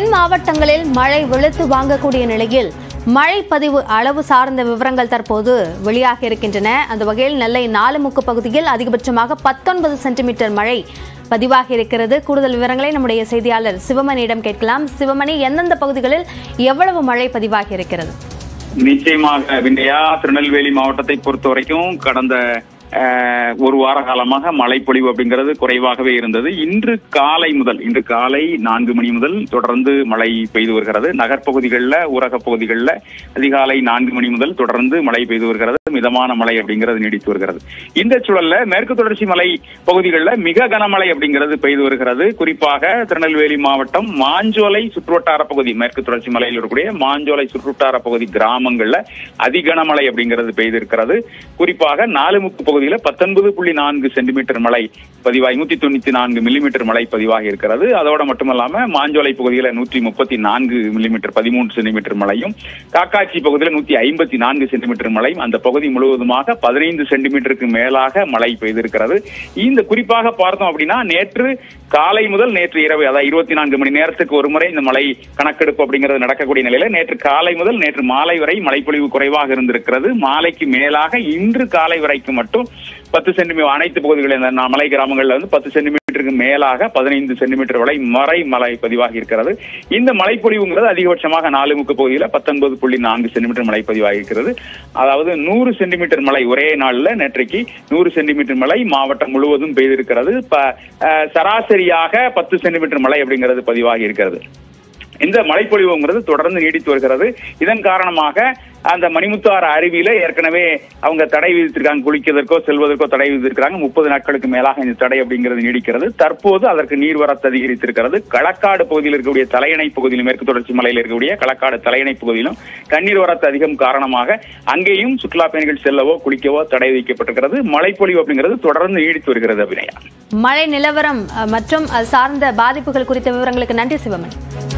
தென் மாவட்டங்களில் மழை வெளுத்து வாங்கக்கூடிய நிலையில் மழை பதிவு அளவு சார்ந்த விவரங்கள் தற்போது வெளியாக இருக்கின்றன அந்த வகையில் நெல்லை நாலுமுக்கு பகுதியில் அதிகபட்சமாக பத்தொன்பது சென்டிமீட்டர் மழை பதிவாகி இருக்கிறது கூடுதல் விவரங்களை நம்முடைய செய்தியாளர் சிவமணியிடம் கேட்கலாம் சிவமணி எந்தெந்த பகுதிகளில் எவ்வளவு மழை பதிவாகி இருக்கிறது நிச்சயமாக விண்டையா திருநெல்வேலி மாவட்டத்தை பொறுத்த வரைக்கும் கடந்த அஹ், ஒரு வார காலமாக மழை பொழிவு அப்படிங்கிறது குறைவாகவே இருந்தது இன்று காலை முதல் இன்று காலை நான்கு மணி முதல் தொடர்ந்து மழை பெய்து வருகிறது நகர்ப்பகுதிகளில் ஊரக பகுதிகளில் அதிகாலை நான்கு மணி முதல் தொடர்ந்து மழை பெய்து வருகிறது மிதமான மழை அப்படிங்கிறது நீடித்து வருகிறது இந்த சூழல்ல மேற்கு தொடர்ச்சி மலை பகுதிகளில் மிக கனமழை அப்படிங்கிறது பெய்து வருகிறது குறிப்பாக திருநெல்வேலி மாவட்டம் மாஞ்சோலை சுற்றுவட்டார பகுதி மேற்கு தொடர்ச்சி மலையில் இருக்கக்கூடிய மாஞ்சோலை சுற்றுவட்டார பகுதி கிராமங்கள்ல அதிகனமழை அப்படிங்கிறது பெய்திருக்கிறது குறிப்பாக நாலுமுக்கு பகுதியில் பத்தொன்பது புள்ளி நான்கு சென்டிமீட்டர் மழை பதிவாகி நூத்தி தொண்ணூத்தி நான்கு மில்லிமீட்டர் மழை பதிவாகி இருக்கிறது அதோட மட்டுமல்லாம மாஞ்சோலை பகுதியில் நூற்றி முப்பத்தி நான்கு மில்லிமீட்டர் பதிமூன்று சென்டிமீட்டர் மழையும் காக்காட்சி பகுதியில் நூத்தி ஐம்பத்தி நான்கு சென்டிமீட்டர் மழையும் அந்த பகுதி முழுவதுமாக பதினைந்து சென்டிமீட்டருக்கு மேலாக மழை பெய்திருக்கிறது இந்த குறிப்பாக பார்த்தோம் அப்படின்னா நேற்று காலை முதல் நேற்று இரவு அதாவது இருபத்தி நான்கு மணி நேரத்துக்கு ஒரு முறை இந்த மழை கணக்கெடுப்பு அப்படிங்கிறது நடக்கக்கூடிய நிலையில நேற்று காலை முதல் நேற்று மாலை வரை மழைப்பொழிவு குறைவாக இருந்திருக்கிறது மாலைக்கு மேலாக இன்று காலை வரைக்கும் மட்டும் பத்து சென்டிமீட்டர் அனைத்து பகுதிகளில் இந்த ந- மலை கிராமங்கள்ல வந்து பத்து சென்டிமீட்டருக்கு மேலாக பதினைந்து சென்டிமீட்டர் வரை மறை மழை பதிவாகி இருக்கிறது இந்த மழைப்பொழிவுங்கிறது அதிகபட்சமாக நாலு முக்கு பகுதியில் பத்தொன்பது புள்ளி நான்கு சென்டிமீட்டர் மழை பதிவாகி இருக்கிறது அதாவது நூறு சென்டிமீட்டர் மழை ஒரே நாள்ல நேற்றைக்கு நூறு சென்டிமீட்டர் மழை மாவட்டம் முழுவதும் பெய்திருக்கிறது ப- அஹ், சராசரியாக பத்து சென்டிமீட்டர் மழை அப்படிங்கிறது பதிவாகி இருக்கிறது இந்த மழைப்பொழிவுங்கிறது தொடர்ந்து நீடித்து வருகிறது இதன் காரணமாக அந்த மணிமுத்தாறு அருவியில ஏற்கனவே அவங்க தடை விதித்திருக்காங்க குளிக்கிறதற்கோ செல்வதற்கோ தடை விதித்திருக்காங்க முப்பது நாட்களுக்கு மேலாக இந்த தடை அப்படிங்கிறது நீடிக்கிறது தற்போது அதற்கு நீர்வரத்து அதிகரித்திருக்கிறது களக்காடு பகுதியில் இருக்கக்கூடிய தலையணை பகுதியிலும் மேற்கு தொடர்ச்சி மலையில் இருக்கக்கூடிய களக்காடு தலையணை பகுதியிலும் தண்ணீர் வரத்து அதிகம் காரணமாக அங்கேயும் சுற்றுலா பயணிகள் செல்லவோ குளிக்கவோ தடை விதிக்கப்பட்டிருக்கிறது மழைப்பொழிவு அப்படிங்கிறது தொடர்ந்து நீடித்து வருகிறது அபிநயா மழை நிலவரம் அஹ், மற்றும் அது சார்ந்த பாதிப்புகள் குறித்த விவரங்களுக்கு நன்றி சிவமணி